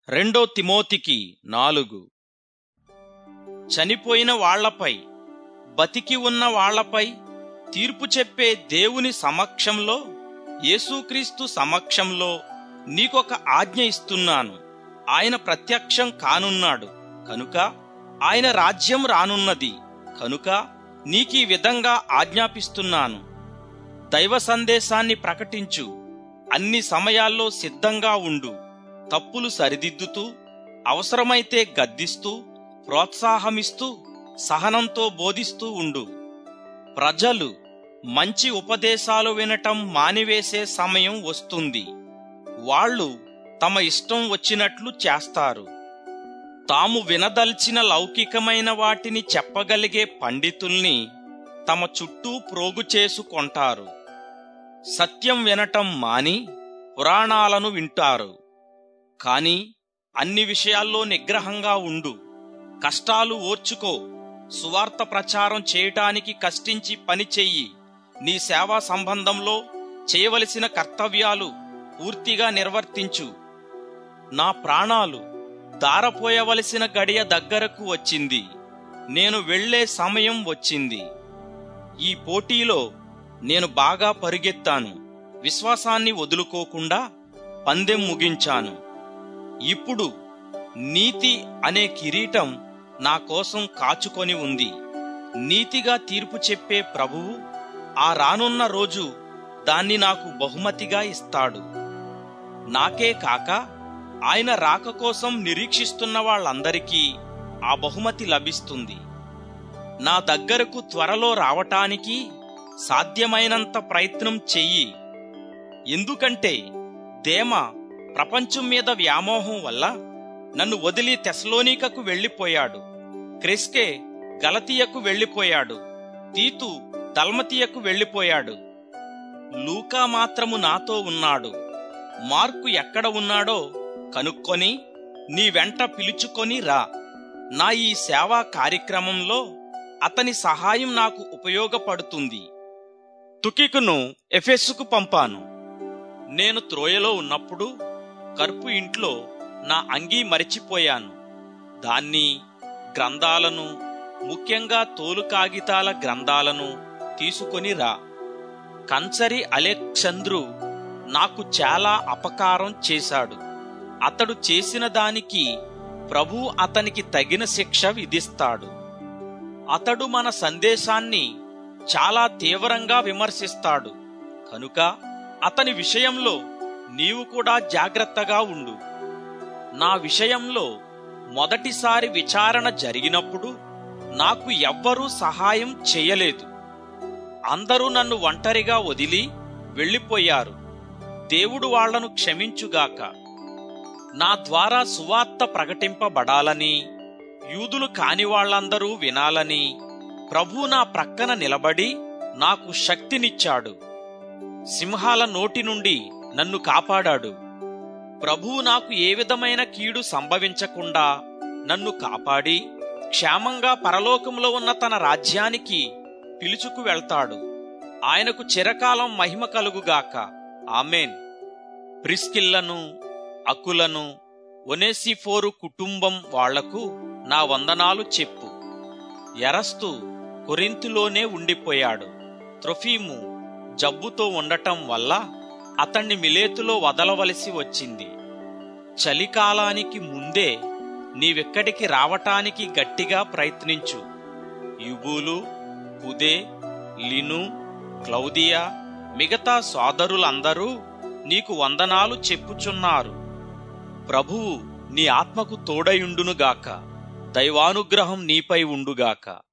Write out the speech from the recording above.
రెండో తిమోతికి నాలుగు చనిపోయిన వాళ్లపై బతికి ఉన్న వాళ్లపై తీర్పు చెప్పే దేవుని సమక్షంలో యేసుక్రీస్తు సమక్షంలో నీకొక ఆజ్ఞ ఇస్తున్నాను ఆయన ప్రత్యక్షం కానున్నాడు కనుక ఆయన రాజ్యం రానున్నది కనుక నీకీ విధంగా ఆజ్ఞాపిస్తున్నాను దైవ సందేశాన్ని ప్రకటించు అన్ని సమయాల్లో సిద్ధంగా ఉండు తప్పులు సరిదిద్దుతూ అవసరమైతే గద్దిస్తూ ప్రోత్సాహమిస్తూ సహనంతో బోధిస్తూ ఉండు ప్రజలు మంచి ఉపదేశాలు వినటం మానివేసే సమయం వస్తుంది వాళ్ళు తమ ఇష్టం వచ్చినట్లు చేస్తారు తాము వినదల్చిన లౌకికమైన వాటిని చెప్పగలిగే పండితుల్ని తమ చుట్టూ ప్రోగు చేసుకొంటారు సత్యం వినటం మాని పురాణాలను వింటారు కాని అన్ని విషయాల్లో నిగ్రహంగా ఉండు కష్టాలు ఓర్చుకో సువార్త ప్రచారం చేయటానికి కష్టించి పని చెయ్యి నీ సేవా సంబంధంలో చేయవలసిన కర్తవ్యాలు పూర్తిగా నిర్వర్తించు నా ప్రాణాలు దారపోయవలసిన గడియ దగ్గరకు వచ్చింది నేను వెళ్లే సమయం వచ్చింది ఈ పోటీలో నేను బాగా పరుగెత్తాను విశ్వాసాన్ని వదులుకోకుండా పందెం ముగించాను ఇప్పుడు నీతి అనే కిరీటం నా కోసం కాచుకొని ఉంది నీతిగా తీర్పు చెప్పే ప్రభువు ఆ రానున్న రోజు దాన్ని నాకు బహుమతిగా ఇస్తాడు నాకే కాక ఆయన రాక కోసం నిరీక్షిస్తున్న వాళ్ళందరికీ ఆ బహుమతి లభిస్తుంది నా దగ్గరకు త్వరలో రావటానికి సాధ్యమైనంత ప్రయత్నం చెయ్యి ఎందుకంటే దేమ ప్రపంచం మీద వ్యామోహం వల్ల నన్ను వదిలి తెసలోనికకు వెళ్ళిపోయాడు క్రెస్కే గలతీయకు వెళ్ళిపోయాడు తీతు దల్మతీయకు వెళ్ళిపోయాడు లూకా మాత్రము నాతో ఉన్నాడు మార్కు ఎక్కడ ఉన్నాడో కనుక్కొని నీ వెంట పిలుచుకొని రా నా ఈ సేవా కార్యక్రమంలో అతని సహాయం నాకు ఉపయోగపడుతుంది తుకికును ఎఫెస్సుకు పంపాను నేను త్రోయలో ఉన్నప్పుడు కర్పు ఇంట్లో నా అంగీ మరిచిపోయాను దాన్ని గ్రంథాలను ముఖ్యంగా తోలు కాగితాల గ్రంథాలను తీసుకొని రా కంచరి అలెక్సంద్రు నాకు చాలా అపకారం చేశాడు అతడు చేసిన దానికి ప్రభు అతనికి తగిన శిక్ష విధిస్తాడు అతడు మన సందేశాన్ని చాలా తీవ్రంగా విమర్శిస్తాడు కనుక అతని విషయంలో నీవు కూడా జాగ్రత్తగా ఉండు నా విషయంలో మొదటిసారి విచారణ జరిగినప్పుడు నాకు ఎవ్వరూ సహాయం చేయలేదు అందరూ నన్ను ఒంటరిగా వదిలి వెళ్ళిపోయారు దేవుడు వాళ్లను క్షమించుగాక నా ద్వారా సువార్త ప్రకటింపబడాలని యూదులు కాని వాళ్ళందరూ వినాలని ప్రభు నా ప్రక్కన నిలబడి నాకు శక్తినిచ్చాడు సింహాల నోటి నుండి నన్ను కాపాడాడు ప్రభువు నాకు ఏ విధమైన కీడు సంభవించకుండా నన్ను కాపాడి క్షేమంగా పరలోకంలో ఉన్న తన రాజ్యానికి పిలుచుకు వెళ్తాడు ఆయనకు చిరకాలం మహిమ కలుగుగాక ఆమెన్ ప్రిస్కిల్లను అకులను ఒనేసిఫోరు కుటుంబం వాళ్లకు నా వందనాలు చెప్పు ఎరస్తు కొరింతులోనే ఉండిపోయాడు త్రొఫీము జబ్బుతో ఉండటం వల్ల అతన్ని మిలేతులో వదలవలసి వచ్చింది చలికాలానికి ముందే నీవెక్కడికి రావటానికి గట్టిగా ప్రయత్నించు యుబూలు పుదే లిను క్లౌదియా మిగతా సోదరులందరూ నీకు వందనాలు చెప్పుచున్నారు ప్రభువు నీ ఆత్మకు తోడయుండునుగాక దైవానుగ్రహం నీపై ఉండుగాక